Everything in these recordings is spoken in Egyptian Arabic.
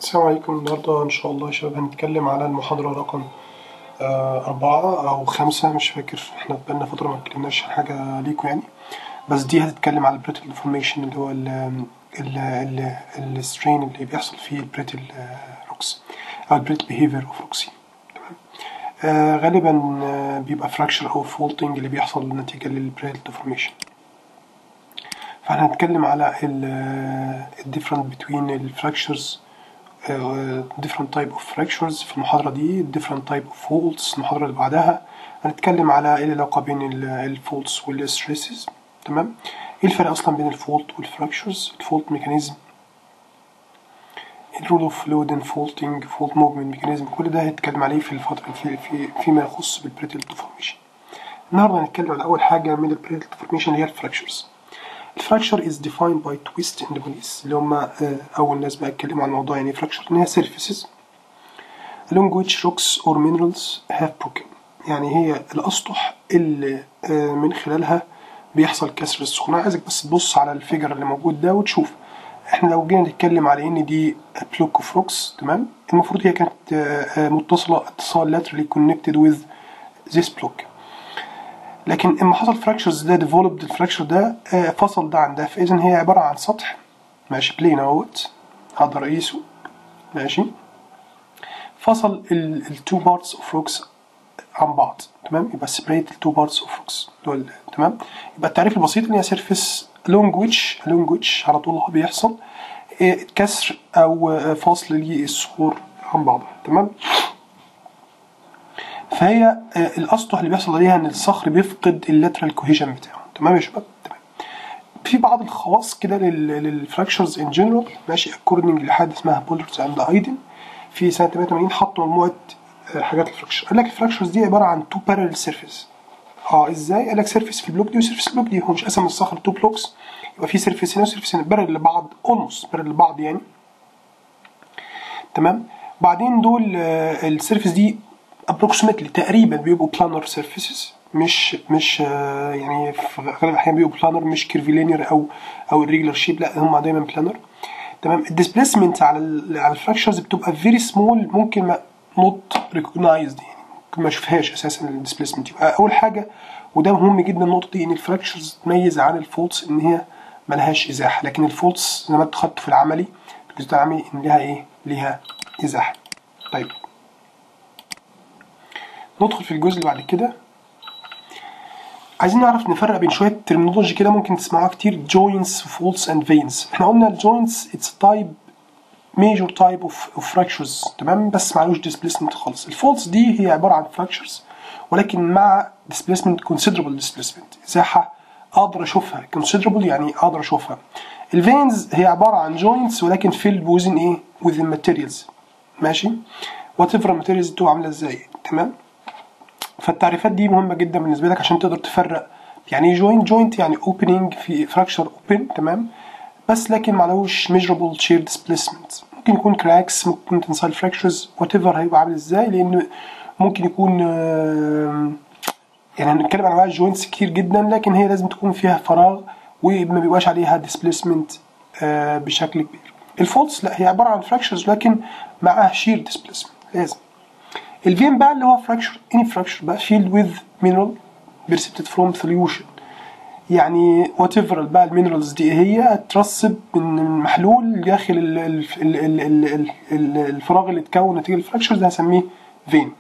السلام عليكم النهاردة إن شاء الله يا شباب هنتكلم على المحاضرة رقم آه، أربعة أو خمسة مش فاكر احنا بقالنا فترة ما اتكلمناش عن حاجة ليكوا يعني بس دي هتتكلم على البريتل ديفورميشن اللي هو ال ال ال السترين اللي بيحصل فيه البريتل روكس أو البريتل بيهيفير أوف روكسي تمام آه غالبا آه، بيبقى فراكشر أو فولتنج اللي بيحصل نتيجة للبريتل ديفورميشن فاحنا هنتكلم على ال different between الفراكشرز different type of fractures في المحاضرة دي different type of faults المحاضرة اللي بعدها هنتكلم على ايه العلاقة بين الفولتس والستريسز تمام ايه الفرق اصلا بين الفولت والفراكشرز الفولت ميكانيزم الرول اوف لود اند فولتنج فولت موفمنت ميكانيزم كل ده هنتكلم عليه في الفترة في في فيما يخص بالبريتل ديفورميشن النهارده هنتكلم على اول حاجة من البريتل ديفورميشن اللي هي الفراكشرز الفراكشر is defined by twist in the bodies اللي هم أول ناس بقى اتكلموا عن الموضوع يعني fracture إن هي surfaces along which rocks or minerals have broken يعني هي الأسطح اللي آه، من خلالها بيحصل كسر السخونة عايزك بس تبص على الفيجر اللي موجود ده وتشوف احنا لو جينا نتكلم على ان دي بلوك اوف روكس تمام المفروض هي كانت آه، آه، متصلة اتصال laterally connected with this block لكن اما حصل فراكشرز ده ديفلوبد الفراكشر ده آه، فصل ده عن ده فاذا هي عباره عن سطح ماشي بلين اهوت اقدر اقيسه ماشي فصل التو بارتس اوف روكس عن بعض تمام يبقى سيبريت التو بارتس اوف روكس دول تمام يبقى التعريف البسيط ان هي سيرفيس لونج ويتش لونج ويتش على طول بيحصل آه، كسر او آه، فصل للصخور عن بعضها تمام فهي آه، الاسطح اللي بيحصل عليها ان الصخر بيفقد اللاترال كوهيجن بتاعه تمام يا شباب تمام في بعض الخواص كده للفراكشرز ان جنرال ماشي اكوردنج لحاجه اسمها بولرز اند ايدن في سنه 88 حطوا مجموعه آه، حاجات الفراكشر قال لك الفراكشرز دي عباره عن تو بارallel سيرفيس اه ازاي قال لك سيرفيس في البلوك دي وسيرفيس في البلوك دي هو مش قسم الصخر تو بلوكس يبقى في سيرفيس هنا وسيرفيس هنا بارل لبعض اولموست بارل لبعض يعني تمام بعدين دول السيرفيس دي ابروكسيمتلي تقريبا بيبقوا بلانر سيرفيسز مش مش آه، يعني في غالب الاحيان بيبقوا بلانر مش كيرفيلينير او او الريجلر شيب لا هم دايما بلانر تمام الديسبيسمنت على ال على الفراكشرز بتبقى فيري سمول ممكن ما نوت ريكوجنايزد يعني ممكن ما اشوفهاش اساسا الديسبيسمنت يبقى اول حاجه وده مهم جدا النقطه دي ان الفراكشرز تميز عن الفولتس ان هي ملهاش ازاحه لكن الفولتس زي ما انت خدته في العملي في الجزء العملي ان ليها ايه؟ ليها ازاحه طيب ندخل في الجزء اللي بعد كده عايزين نعرف نفرق بين شويه ترمينولوجي كده ممكن تسمعوها كتير جوينتس فولتس اند فينز احنا قلنا الجوينتس اتس تايب ميجور تايب اوف فراكشرز تمام بس معلوش ديسبيسمنت خالص الفولتس دي هي عباره عن فراكشرز ولكن مع ديسبيسمنت كونسيدربل ديسبيسمنت ازاحه اقدر اشوفها كونسيدربل يعني اقدر اشوفها الفينز هي عباره عن جوينتس ولكن فيلد وزن ايه وذن ماتيريالز ماشي وات ايفر الماتيريالز بتبقى عامله ازاي تمام فالتعريفات دي مهمه جدا بالنسبه لك عشان تقدر تفرق يعني ايه جوينت جوينت يعني اوبننج في فراكشر اوبن تمام بس لكن معلوش ميجربل شير ديسبيسمنت ممكن يكون كراكس ممكن يكون تنسايل فراكشرز وات ايفر هيبقى عامل ازاي لان ممكن يكون آم، يعني هنتكلم عن انواع الجوينتس كتير جدا لكن هي لازم تكون فيها فراغ وما بيبقاش عليها ديسبيسمنت بشكل كبير الفولتس لا هي عباره عن فراكشرز لكن معاها شير ديسبيسمنت لازم الفين بقى اللي هو فراكشر اني فراكشر بقى فيلد وذ مينرال بريسبتد فروم سوليوشن يعني وات ايفر بقى المينرالز دي هي ترسب من المحلول داخل ال- ال- ال- ال- ال- ال- الفراغ اللي اتكون نتيجه الفراكشرز ده هسميه فين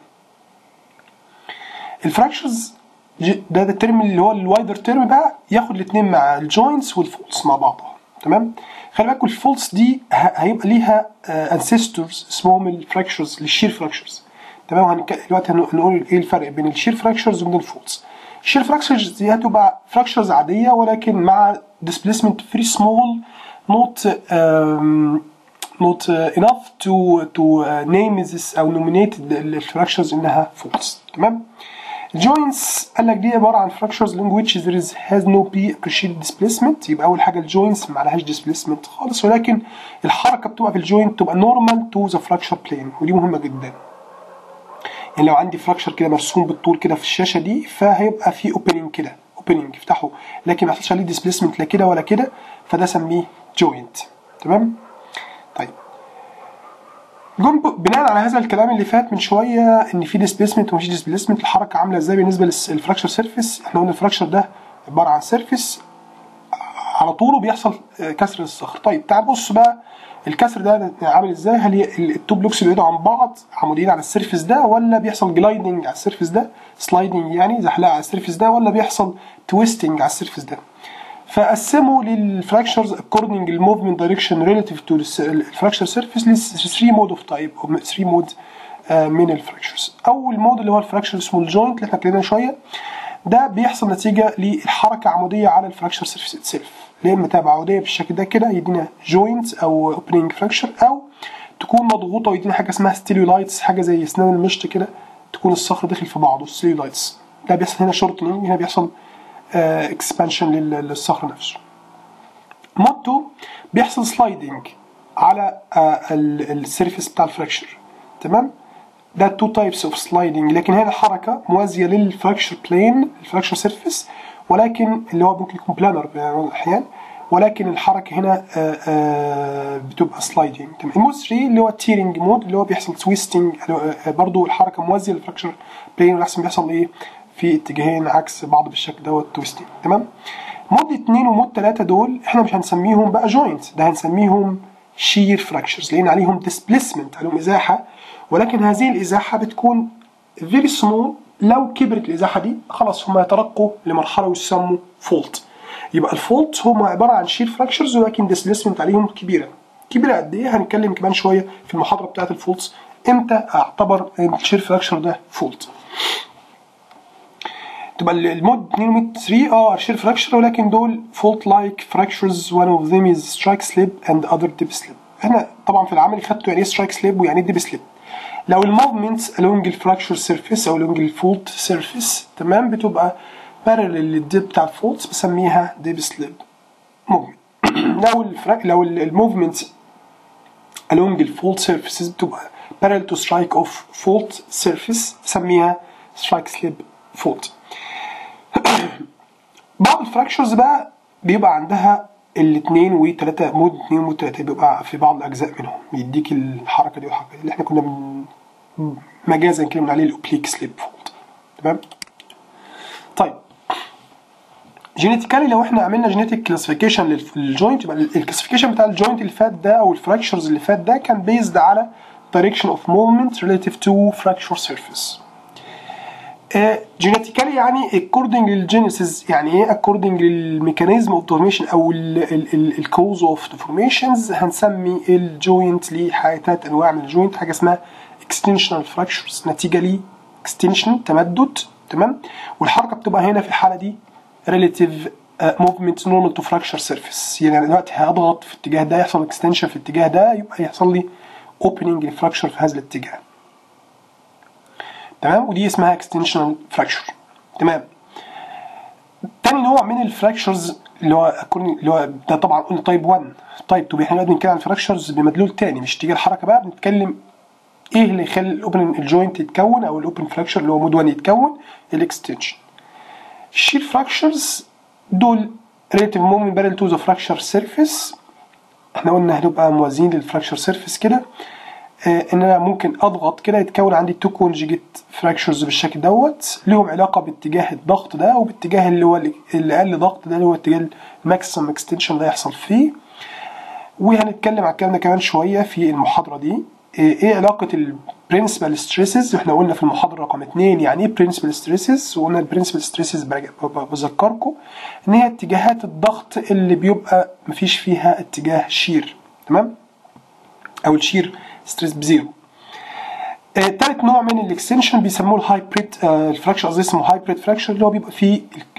الفراكشرز ج- ده, ده الترم اللي هو الوايدر ترم بقى ياخد الاثنين مع الجوينتس والفولتس مع بعضها تمام خلي بالكم الفولتس دي ه- هيبقى ليها انسيستورز اسمهم الفراكشرز للشير فراكشرز تمام هنك- دلوقتي هن- هنقول ايه الفرق بين الشير فراكشرز وبين الفولتس الشير فراكشرز دي هتبقى فراكشرز عاديه ولكن مع displacement very small not um, not uh, enough to to uh, name this او nominate الفراكشرز انها فولتس تمام الجوينتس قال لك دي عباره عن fractures along which there is has no p appreciated displacement يبقى اول حاجه الجوينتس ما عليهاش displacement خالص ولكن الحركه بتبقى في الجوينت تبقى normal to the fracture plane ودي مهمه جدا يعني لو عندي فراكشر كده مرسوم بالطول كده في الشاشه دي فهيبقى في اوبننج كده اوبننج افتحه لكن ما يحصلش عليه ديسبيسمنت لا كده ولا كده فده سميه جوينت تمام طيب جم ب- بناء على هذا الكلام اللي فات من شويه ان في ديسبيسمنت ومفيش ديسبيسمنت الحركه عامله ازاي بالنسبه للفراكشر سيرفيس احنا قلنا الفراكشر ده عباره عن سيرفيس على طوله بيحصل آه، كسر للصخر طيب تعال بص بقى الكسر ده عامل ازاي هل ي- ال- التو بلوكس بعيدوا عن بعض عموديين على السيرفيس ده ولا بيحصل جلايدنج على السيرفيس ده سلايدنج يعني زحلقه على السيرفيس ده ولا بيحصل تويستنج على السيرفيس ده فقسموا للفراكشرز according الموفمنت دايركشن relative to الفراكشر سيرفيس ل 3 مود اوف تايب او 3 مود من الفراكشرز اول مود اللي هو الفراكشر اسمه الجوينت اللي احنا اتكلمنا من شويه ده بيحصل نتيجه للحركه عموديه على الفراكشر سيرفيس اتسيلف يا اما تبقى عموديه بالشكل ده كده يدينا جوينت او اوبننج فراكشر او تكون مضغوطه ويدينا حاجه اسمها ستيلولايتس حاجه زي اسنان المشط كده تكون الصخر داخل في بعضه ستيلولايتس ده بيحصل هنا شورتنج هنا بيحصل اكسبانشن للصخر نفسه مود 2 بيحصل سلايدنج على السيرفيس بتاع الفراكشر تمام ده تو تايبس اوف سلايدنج لكن هنا الحركه موازيه للفراكشر بلين الفراكشر سيرفيس ولكن اللي هو ممكن يكون بلانر في بعض الاحيان ولكن الحركه هنا آه، آه، بتبقى سلايدنج تمام المود 3 اللي هو التيرنج مود اللي هو بيحصل تويستنج برضو الحركه موازيه للفراكشر بلين والاحسن بيحصل ايه في اتجاهين عكس بعض بالشكل دوت تويستنج تمام مود 2 ومود 3 دول احنا مش هنسميهم بقى جوينت ده هنسميهم شير فراكشرز لان عليهم ديسبليسمنت عليهم ازاحه ولكن هذه الازاحه بتكون فيري سمول لو كبرت الازاحه دي خلاص هم يترقوا لمرحله يسموا فولت يبقى الفولت هم عباره عن شير فراكشرز ولكن ديسبليسمنت عليهم كبيره كبيره قد ايه هنتكلم كمان شويه في المحاضره بتاعه الفولتس امتى اعتبر الشير فراكشر ده فولت تبقى ال- المود 2 ومود 3 اه شير فراكشر ولكن دول فولت لايك فراكشرز one of them is strike slip and other dip slip احنا طبعا في العمل خدته يعني ايه سترايك سليب ويعني ايه ديب سليب لو الموفمنت along الفراكشر سيرفيس او along الفولت سيرفيس تمام بتبقى parallel للديب بتاع الفولت بسميها ديب سليب موفمنت لو الفراك لو الموفمنت along الفولت سيرفيسز بتبقى parallel to strike of fault surface بسميها strike slip fault بعض الفراكشرز بقى بيبقى عندها الاثنين وثلاثة مود اثنين ومود ثلاثة بيبقى في بعض الأجزاء منهم بيديك الحركة دي والحركة دي اللي احنا كنا من مجازا كده بنقول عليه الأوبليك سليب فولد تمام طيب جينيتيكالي لو احنا عملنا جينيتيك كلاسيفيكيشن للجوينت يبقى الكلاسيفيكيشن بتاع الجوينت اللي فات ده او الفراكشرز اللي فات ده كان بيزد على direction of movement relative to fracture surface جينيتيكالي يعني according للجينيسيس يعني ايه according للميكانيزم اوف ديفورميشن او الكوز اوف ديفورميشنز هنسمي الجوينت ليه ثلاث انواع من الجوينت حاجه اسمها extensional fractures نتيجه ل extension تمدد تمام والحركه بتبقى هنا في الحاله دي relative uh, movement normal to fracture surface يعني دلوقتي هضغط في الاتجاه ده يحصل extension في الاتجاه ده يبقى يحصل لي opening لفراكشر في هذا الاتجاه تمام ودي اسمها extensional fracture تمام تاني نوع من الفراكشرز اللي هو اللي هو ده طبعا قلنا تايب 1 تايب 2 احنا بنتكلم عن الفراكشرز بمدلول تاني مش تيجي الحركه بقى بنتكلم ايه اللي يخلي الاوبن الجوينت يتكون او الاوبن فراكشر اللي هو مود 1 يتكون الاكستنشن الشير فراكشرز دول relative moment parallel to the fracture surface احنا قلنا هنبقى موازين للفراكشر سيرفيس كده آه ان انا ممكن اضغط كده يتكون عندي تو كونجيجيت فراكشرز بالشكل دوت لهم علاقه باتجاه الضغط ده وباتجاه اللي هو اللي اقل ضغط ده اللي هو اتجاه الماكسيمم اكستنشن اللي هيحصل فيه وهنتكلم على الكلام ده كمان شويه في المحاضره دي ايه علاقه البرنسبل ستريسز احنا قلنا في المحاضره رقم 2 يعني ايه برنسبل ستريسز وقلنا البرنسبل ستريسز بذكركم ان هي اتجاهات الضغط اللي بيبقى مفيش فيها اتجاه شير تمام او الشير ستريس بزيرو آه تالت نوع من الاكستنشن بيسموه الهايبريد آه الفراكشر قصدي اسمه هايبريد فراكشر اللي هو بيبقى فيه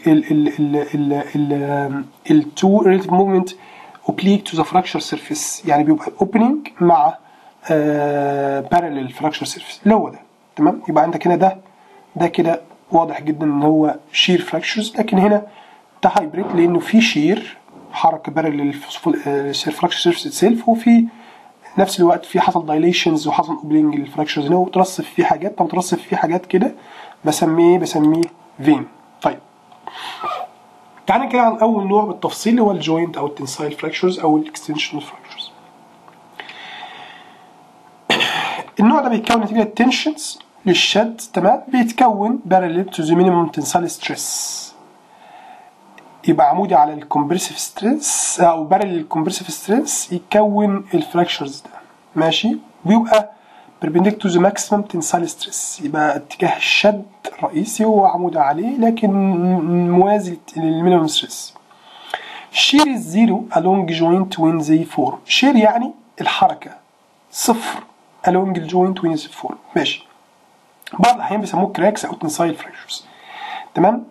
التو ريليتيف موفمنت اوبليك تو ذا فراكشر سيرفيس يعني بيبقى اوبننج مع بارلل فراكشر سيرفيس اللي هو ده تمام يبقى عندك هنا ده ده كده واضح جدا ان هو شير فراكشرز لكن هنا ده هايبريد لانه في شير حركه بارلل فراكشر سيرفيس اتسيلف وفي نفس الوقت في حصل دايليشنز وحصل اوبننج للفراكشرز هنا وترصف فيه حاجات طب ترصف فيه حاجات كده بسميه بسميه فين طيب تعالى نتكلم عن اول نوع بالتفصيل اللي هو الجوينت او التنسايل فراكشرز او الاكستنشنال فراكشرز النوع ده بيتكون نتيجه التنشنز للشد تمام بيتكون باراليل تو ذا مينيمم تنسال ستريس يبقى عمودي على الكومبرسيف ستريس او باراليل الكومبرسيف ستريس يكون الفراكشرز ده ماشي ويبقى perpendicular to the maximum tensile stress يبقى اتجاه الشد الرئيسي هو عمود عليه لكن موازي للمينيمم ستريس shear is zero along joint when they form shear يعني الحركة صفر along الجوينت when they form ماشي بعض الأحيان بيسموه كراكس أو tensile fractures تمام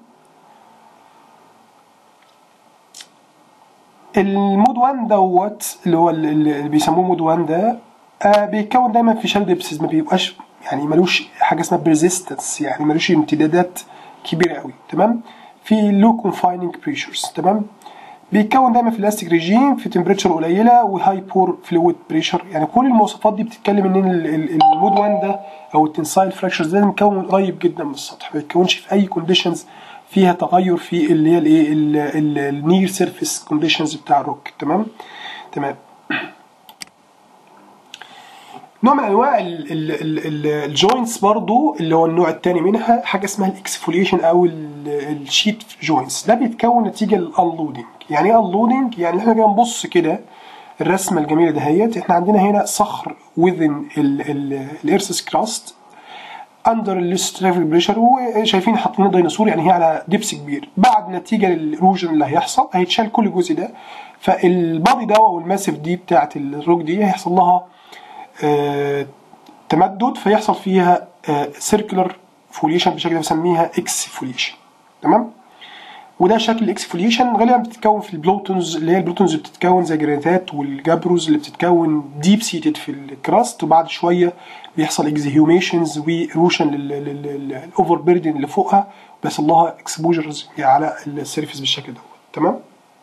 المود 1 دوت اللي هو اللي بيسموه مود 1 ده آه بيتكون دايما في شال ديبسز ما بيبقاش يعني ملوش حاجه اسمها بريزيستنس يعني ملوش امتدادات كبيره قوي تمام في لو كونفايننج بريشرز تمام بيتكون دايما في الاستيك ريجيم في تمبريتشر قليله وهاي بور فلويد بريشر يعني كل المواصفات دي بتتكلم ان المود 1 ده او التنسايل فراكشرز ده مكون قريب جدا من السطح ما بيتكونش في اي كونديشنز فيها تغير في اللي هي الايه النير سيرفيس كونديشنز بتاع الروك تمام تمام نوع من انواع الجوينتس برضو اللي هو النوع الثاني منها حاجه اسمها الاكسفوليشن او الشيت جوينتس ده بيتكون نتيجه للانلودنج يعني ايه انلودنج يعني احنا جاي نبص كده الرسمه الجميله دهيت احنا عندنا هنا صخر within الارث كراست اندر الاسترافيك بريشر وشايفين حاطين ديناصور يعني هي على دبس كبير بعد نتيجه للاروجن اللي هيحصل هيتشال كل جزء ده فالبادي ده او الماسيف دي بتاعت الروك دي هيحصل لها آه تمدد فيحصل فيها سيركلر فوليشن بشكل بسميها اكسفوليشن تمام وده شكل الاكسفوليشن غالبا بتتكون في البلوتونز اللي هي البلوتونز اللي بتتكون زي جرانيتات والجبروز اللي بتتكون ديب سيتد في الكراست وبعد شويه بيحصل اكزهيوميشنز وايروشن للاوفر بيردن اللي فوقها بيحصل لها اكسبوجرز على السيرفيس بالشكل دوت تمام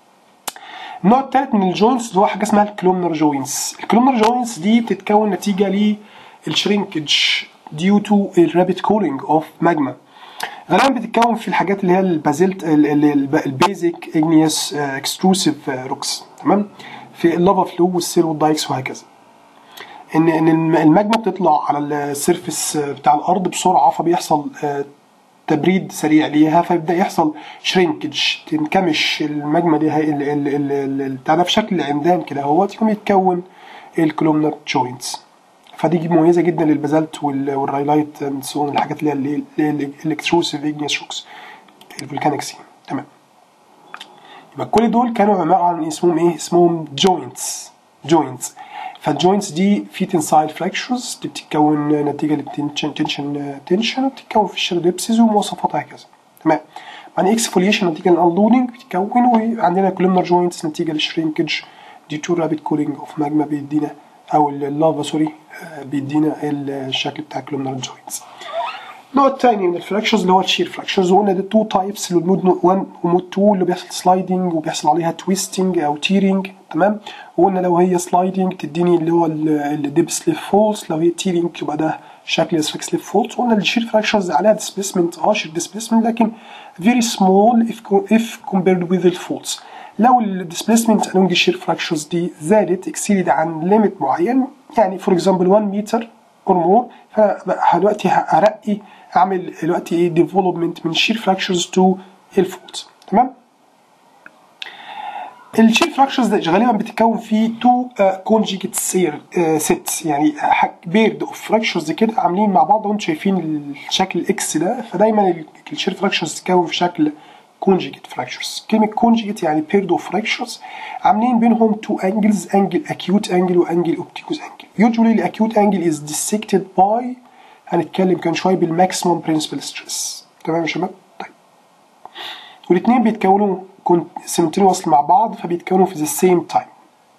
النوع الثالث من الجوينتس اللي هو حاجه اسمها الكلومنر جوينتس الكلومنر جوينتس دي بتتكون نتيجه للشرينكج ديو تو الرابيد كولينج اوف ماجما غالبا بتتكون في الحاجات اللي هي البازلت البيزك اجنيوس اكستروسيف روكس تمام في اللافا فلو والسيل والدايكس وهكذا ان ان الماجما بتطلع على السيرفيس بتاع الارض بسرعه فبيحصل تبريد سريع ليها فيبدا يحصل شرينكج تنكمش الماجما دي بتاع ده في شكل عمدان كده اهوت يقوم يتكون الكولومنر جوينتس فدي مميزه جدا للبازلت والرايلايت سون الحاجات اللي هي الالكتروسيف اجنيس شوكس الفولكانيك سين تمام يبقى كل دول كانوا عباره عن اسمهم ايه اسمهم جوينتس جوينتس فالجوينتس دي في تنسايل فراكشرز دي بتتكون نتيجه للتنشن تنشن تنشن وبتتكون في الشيردبسز ومواصفاتها هكذا تمام يعني اكسفوليشن نتيجه للانلودنج بتتكون وعندنا كولومنر جوينتس نتيجه للشرينكج دي تو رابيد كولينج اوف ماجما بيدينا او اللافا سوري بيدينا الشكل بتاع كولومنر جوينتس النوع الثاني من الفراكشرز اللي هو الشير فراكشرز وقلنا ده تو تايبس المود 1 ومود 2 اللي بيحصل سلايدنج وبيحصل عليها تويستنج او تيرنج تمام وقلنا لو هي سلايدنج تديني اللي هو الديب سليب فولس لو هي تيرنج يبقى ده شكل سليب فولس وقلنا الشير فراكشرز عليها ديسبيسمنت اه شير ديسبيسمنت لكن very small if if compared with the faults لو الديسبيسمنت along الشير فراكشرز دي زادت اكسيد عن ليميت معين يعني فور اكزامبل 1 متر اور مور فدلوقتي هرقي اعمل دلوقتي ايه ديفلوبمنت من شير فراكشرز تو الفولت تمام الشير فراكشرز ده غالبا بتتكون في تو كونجيجيت سير سيتس يعني بيرد اوف فراكشرز كده عاملين مع بعض وانتم شايفين الشكل الاكس ده فدايما الشير فراكشرز تتكون في شكل كونجيجيت فراكشرز كلمه كونجيجيت يعني بيرد اوف فراكشرز عاملين بينهم تو انجلز انجل اكيوت انجل وانجل اوبتيكوز انجل يوجوالي الاكيوت انجل از ديسكتد باي هنتكلم كان شويه بالماكسيموم برنسبل ستريس تمام يا شباب طيب والاثنين بيتكونوا سيمتريوس مع بعض فبيتكونوا في the same time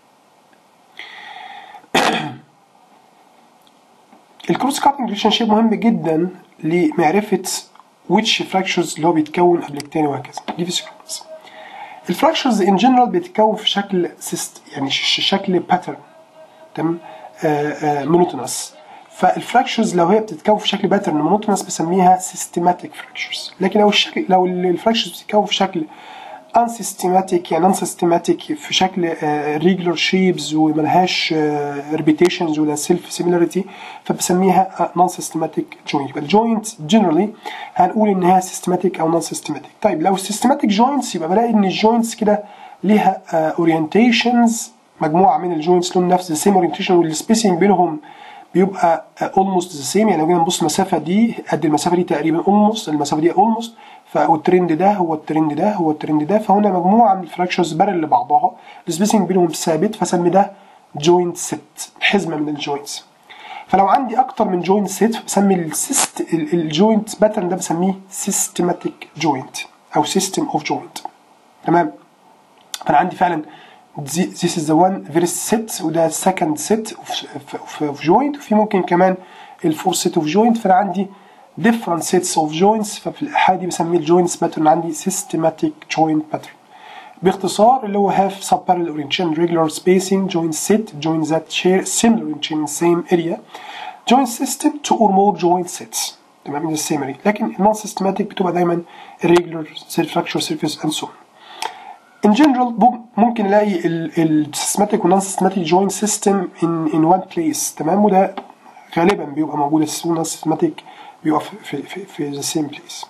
الكروس كاتنج ريليشن شيب مهم جدا لمعرفه which fractures اللي هو بيتكون قبل التاني وهكذا دي في sequence الفراكشرز ان جنرال بيتكون في شكل سيست يعني شكل باترن تمام مونوتونس فالفراكشرز لو هي بتتكون في شكل باترن مونوتونس بسميها سيستماتيك فراكشرز لكن لو الشكل لو الفراكشرز بتتكون في شكل unsystematic يعني unsystematic في شكل regular shapes وملهاش repetitions ولا self similarity فبسميها non systematic joint يبقى الجوينت generally هنقول انها systematic او non systematic طيب لو systematic joints يبقى بلاقي ان الجوينتس كده ليها orientations مجموعه من الجوينتس لهم نفس السيم orientation والسبيسنج بينهم بيبقى اولموست ذا سيم يعني لو جينا نبص المسافه دي قد المسافه دي تقريبا اولموست المسافه دي اولموست فالترند ده هو الترند ده هو الترند ده فهنا مجموعه من الفراكشرز بارل لبعضها السبيسنج بينهم ثابت فسمي ده جوينت ست حزمه من الجوينتس فلو عندي اكتر من جوينت ست فبسمي السيست الجوينت باترن ده بسميه سيستماتيك جوينت او سيستم اوف جوينت تمام فانا عندي فعلا this is the one first set وده second set of, of, of joint وفي ممكن كمان الفور set of joint فانا عندي different sets of joints ففي الحالة دي بسميه الجوينتس باترن عندي systematic joint pattern باختصار اللي هو have subparallel orientation regular spacing joint set joints that share similar orientation in same area joint system two or more joint sets تمام in the same area لكن non systematic بتبقى دايما irregular fracture surface and so on in general ممكن الاقي السيستماتيك والنون سيستماتيك جوينت سيستم ان ان وان بليس تمام وده غالبا بيبقى موجود النون سيستماتيك بيبقى في في في ذا سيم بليس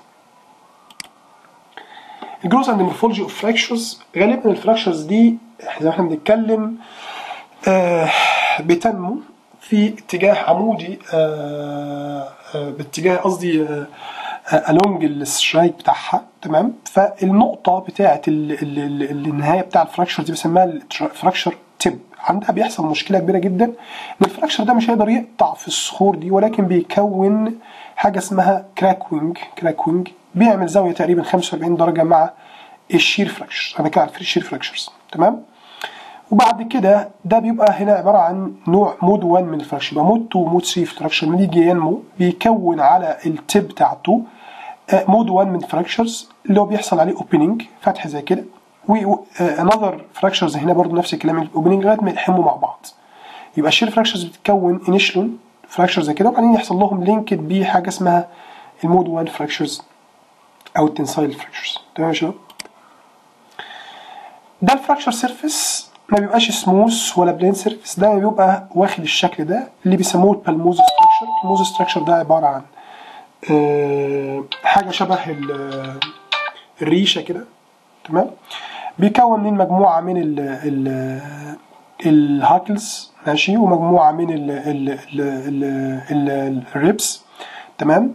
الجروث اند مورفولوجي اوف فراكشرز غالبا الفراكشرز دي زي ما احنا بنتكلم آه بتنمو في اتجاه عمودي آه آه باتجاه قصدي آه along السترايك بتاعها تمام فالنقطة بتاعة النهاية بتاع الفراكشر دي بسميها الفراكشر تيب عندها بيحصل مشكلة كبيرة جدا ان الفراكشر ده مش هيقدر يقطع في الصخور دي ولكن بيكون حاجة اسمها كراك وينج كراك وينج بيعمل زاوية تقريبا 45 درجة مع الشير فراكشرز انا بتكلم عن الشير فراكشرز تمام وبعد كده ده بيبقى هنا عبارة عن نوع مود 1 من الفراكشر يبقى مود 2 مود 3 فراكشر لما يجي ينمو بيكون على التب بتاعته مود 1 من الفراكشرز اللي هو بيحصل عليه اوبننج فتح زي كده و انذر فراكشرز هنا برضو نفس الكلام الاوبننج لغايه ما يلحموا مع بعض يبقى الشير فراكشرز بتتكون انيشلون فراكشر زي كده وبعدين يحصل لهم لينكد بحاجه اسمها المود 1 فراكشرز او التنسايل فراكشرز تمام يا شباب ده الفراكشر سيرفيس ما بيبقاش سموث ولا بلين سيرفيس ده بيبقى واخد الشكل ده اللي بيسموه البالموز ستراكشر البالموز ستراكشر ده عباره عن أه حاجه شبه الريشه كده تمام بيكون من مجموعه من ال ال الهاكلز ماشي ومجموعه من ال ال ال ال الريبس تمام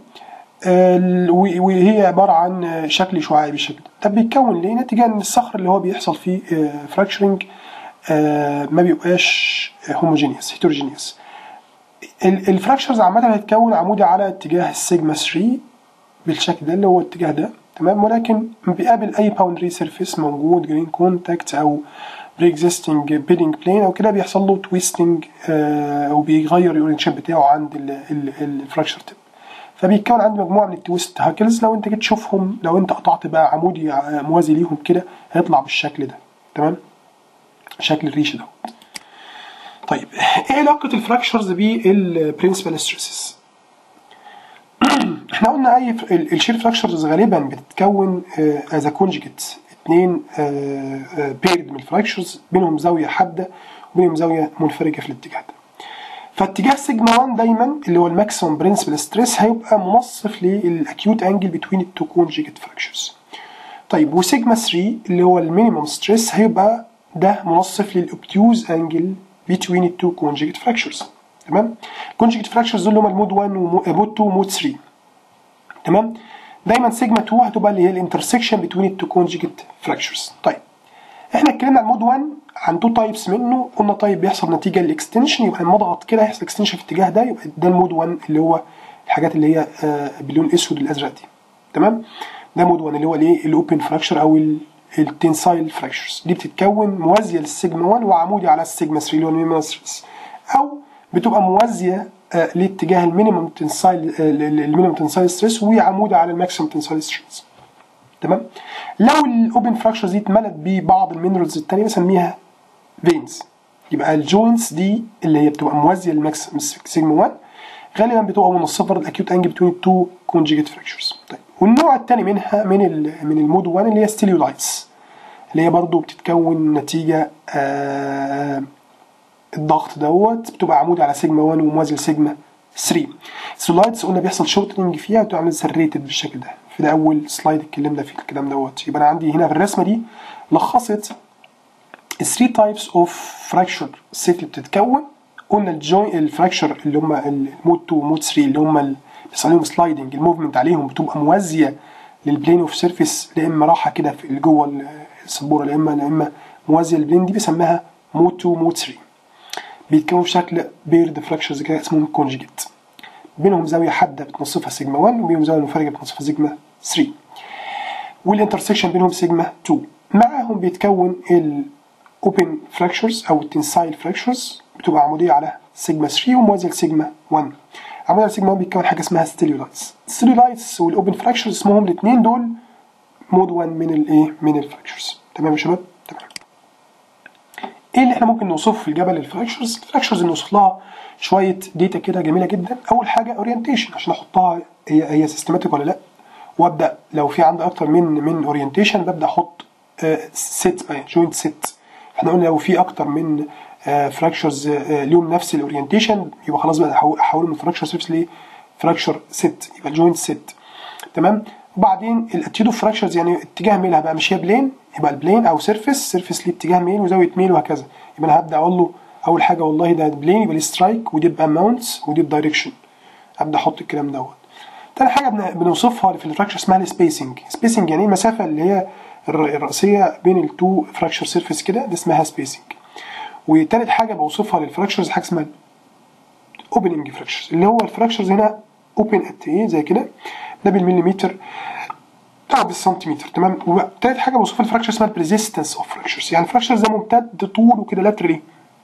وهي عباره عن شكل شعاعي بالشكل ده بيتكون ليه نتيجه ان الصخر اللي هو بيحصل فيه فراكشرنج ما بيبقاش هوموجينيوس هيتروجينيوس الفراكشرز عامه هتتكون عمودي على اتجاه السيجما 3 بالشكل ده اللي هو الاتجاه ده تمام ولكن بيقابل اي باوندري سيرفيس موجود جرين كونتاكت او بري اكزيستنج بيدنج بلين او كده بيحصل له تويستنج آه وبيغير الاورينتيشن بتاعه عند الفراكشر تيب فبيتكون عندي مجموعه من التويست هاكلز لو انت جيت تشوفهم لو انت قطعت بقى عمودي موازي ليهم كده هيطلع بالشكل ده تمام شكل الريش ده طيب ايه علاقه الفراكشرز بالبرنسبل ستريسز احنا قلنا اي الشير فراكشرز غالبا بتتكون از كونجكت اثنين بيرد من الفراكشرز بينهم زاويه حاده وبينهم زاويه منفرجه في الاتجاه ده فاتجاه سيجما 1 دايما اللي هو الماكسيموم برنسبل ستريس هيبقى منصف للاكيوت انجل بتوين التو كونجكت فراكشرز طيب وسيجما 3 اللي هو المينيموم ستريس هيبقى ده منصف للاوبتيوز انجل بتوين التو كونجكت فراكشرز تمام كونجكت فراكشرز دول هم المود 1 ومود 2 ومود 3 تمام دايما سيجما 2 هتبقى اللي هي الانترسكشن بتوين التو كونجكت فراكشرز طيب احنا اتكلمنا عن مود 1 عن تو تايبس منه قلنا طيب بيحصل نتيجه الاكستنشن يبقى لما اضغط كده هيحصل اكستنشن في الاتجاه ده يبقى ده المود 1 اللي هو الحاجات اللي هي آه باللون الاسود والازرق دي تمام ده مود 1 اللي هو الايه الاوبن فراكشر او التنسايل فراكشرز دي بتتكون موازيه للسيجما 1 وعمودي على السيجما 3 اللي هو المينيمم او بتبقى موازيه آه لاتجاه المينيمم تنسايل آه المينيمم تنسايل ستريس وعمودي على الماكسيمم تنسايل ستريس تمام لو الاوبن فراكشرز دي اتملت ببعض المينرالز الثانيه بسميها فينز يبقى الجوينتس دي اللي هي بتبقى موازيه للماكسيمم سيجما 1 غالبا بتبقى منصفه للاكيوت انجل بتوين التو كونجيجيت فراكشرز طيب والنوع الثاني منها من ال من المود 1 اللي هي ستيليولايتس اللي هي برضو بتتكون نتيجة آه الضغط دوت بتبقى عمود على سيجما 1 وموازي لسيجما 3 السولايتس قلنا بيحصل شورتنج فيها وتبقى عامله سريتد بالشكل ده في ده اول سلايد اتكلمنا فيه الكلام دوت يبقى انا عندي هنا في الرسمه دي لخصت 3 تايبس اوف فراكشر السيت اللي بتتكون قلنا الجوين الفراكشر اللي هم المود 2 ومود 3 اللي هم اللي بيحصل لهم سلايدنج الموفمنت عليهم بتبقى موازيه للبلين اوف سيرفيس لا اما راحه كده في اللي جوه السبوره لا اما لا اما موازيه للبلين دي بيسميها مود 2 مود 3 بيتكونوا في شكل بيرد فراكشرز كده اسمهم كونجيجيت بينهم زاويه حاده بتنصفها سيجما 1 وبينهم زاويه منفرجه بتنصفها سيجما 3 والانترسكشن بينهم سيجما 2 معاهم بيتكون الاوبن فراكشرز او التنسايل فراكشرز بتبقى عموديه على سيجما 3 وموازيه لسيجما 1 عموديه على سيجما 1 بيتكون حاجه اسمها ستيليولايتس الستيليولايتس والاوبن فراكشرز اسمهم الاثنين دول مود 1 من الايه من الفراكشرز تمام يا شباب تمام ايه اللي احنا ممكن نوصفه في الجبل الفراكشرز الفراكشرز نوصف لها شويه داتا كده جميله جدا اول حاجه اورينتيشن عشان احطها هي هي سيستماتيك ولا لا وابدا لو في عندي اكتر من من اورينتيشن ببدا احط سيت جوينت سيت احنا قلنا لو في اكتر من فراكشرز ليهم نفس الاورينتيشن يبقى خلاص بقى احوله من فراكشر سيرفيس لفراكشر سيت يبقى جوينت سيت تمام وبعدين الاتيودو فراكشرز يعني اتجاه ميلها بقى مش هي بلين يبقى البلين او سيرفيس سيرفيس ليه اتجاه ميل وزاويه ميل وهكذا يبقى انا هبدا اقول له اول حاجه والله ده بلين يبقى ليه سترايك ودي يبقى ماونتس ودي الدايركشن ابدا احط الكلام دوت تاني حاجه بنوصفها في الفراكشر اسمها السبيسنج سبيسنج يعني المسافه اللي هي الرئيسيه بين التو فراكشر سيرفيس كده دي اسمها سبيسنج وتالت حاجه بوصفها للفراكشرز حاجه اسمها اوبننج فراكشرز اللي هو الفراكشرز هنا اوبن قد ايه زي كده ده بالمليمتر ده بالسنتيمتر تمام وتالت حاجه بوصفها الفراكشر اسمها الريزيستنس اوف فراكشرز يعني الفراكشر ده ممتد طول وكده لاترالي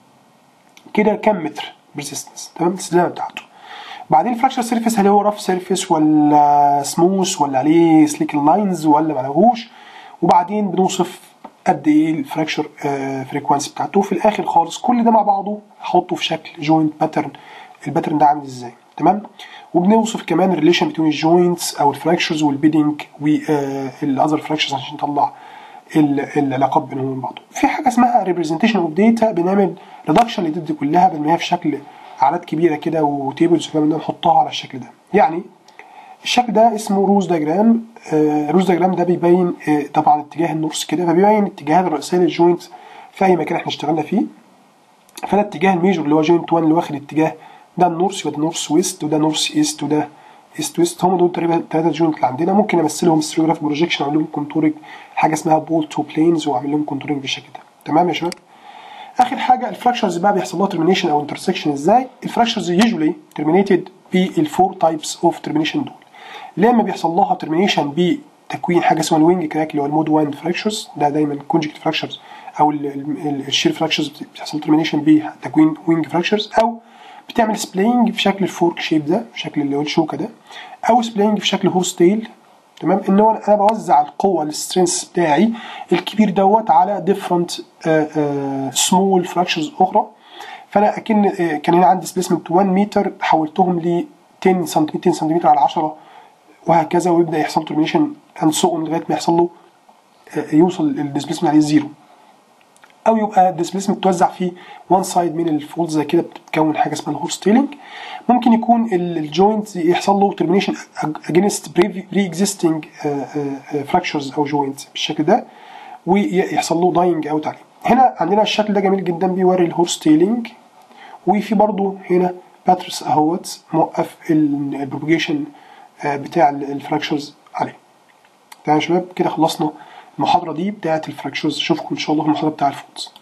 كده كام متر ريزيستنس تمام السلامه بتاعته بعدين الفراكشر سيرفيس هل هو رف سيرفيس ولا سموث ولا عليه سليك لاينز ولا ملهوش وبعدين بنوصف قد ايه الفراكشر فريكوانسي بتاعته وفي الاخر خالص كل ده مع بعضه احطه في شكل جوينت باترن الباترن ده عامل ازاي تمام وبنوصف كمان الريليشن بين الجوينتس او الفراكشرز والبيدنج والاذر فراكشرز عشان نطلع العلاقات بينهم وبين بعض في حاجه اسمها ريبريزنتيشن اوف داتا بنعمل ريدكشن للداتا دي كلها بنعملها في شكل اعداد كبيره كده وتيبلز وكلام ده نحطها على الشكل ده يعني الشكل ده اسمه روز دايجرام آه روز دايجرام ده بيبين آه طبعا اتجاه النورس كده فبيبين الاتجاهات الرئيسيه للجوينت في اي مكان احنا اشتغلنا فيه فده اتجاه الميجور اللي هو جوينت 1 اللي واخد اتجاه ده النورس يبقى ده نورث ويست وده نورث ايست وده ايست ويست هم دول تقريبا الثلاثه جوينت اللي عندنا ممكن امثلهم ستريوجراف بروجيكشن اعمل لهم كونتورنج حاجه اسمها بول تو بلينز واعمل لهم كونتورنج بالشكل ده تمام يا شباب اخر حاجه الفراكشرز بقى بيحصل لها ترمينيشن او انترسكشن ازاي الفراكشرز يوجوالي ترمينيتد بالفور تايبس اوف ترمينيشن دول لما بيحصل لها ترمينيشن بتكوين حاجه اسمها الوينج كراك اللي هو المود 1 فراكشرز ده دايما كونجكت فراكشرز او الشير فراكشرز بيحصل ترمينيشن بتكوين وينج فراكشرز او بتعمل سبلاينج في شكل الفورك شيب ده في شكل اللي هو الشوكه ده او سبلاينج في شكل هورس تيل تمام ان هو انا بوزع القوه السترينث بتاعي الكبير دوت على ديفرنت سمول فراكشرز اخرى فانا اكن كان هنا عندي ديسبيسمنت 1 متر حولتهم ل 10 سنتيمتر 10 سنتيمتر على 10 وهكذا ويبدا يحصل ترمينيشن اند سو لغايه ما يحصل له يوصل الديسبيسمنت عليه زيرو او يبقى الديسبيسمنت توزع في وان سايد من الفولز زي كده بتتكون حاجه اسمها الهورس تيلينج ممكن يكون الجوينت يحصل له ترمينيشن اجينست بري اكزيستنج فراكشرز او جوينت بالشكل ده ويحصل له داينج اوت عليه هنا عندنا الشكل ده جميل جدا بيوري الهورس تيلينج وفي برضه هنا باترس اهوت موقف البروبيجيشن بتاع الفراكشرز عليه تمام يا شباب كده خلصنا المحاضرة دي بتاعت الفراكشرز اشوفكم ان شاء الله في المحاضرة بتاع الفودز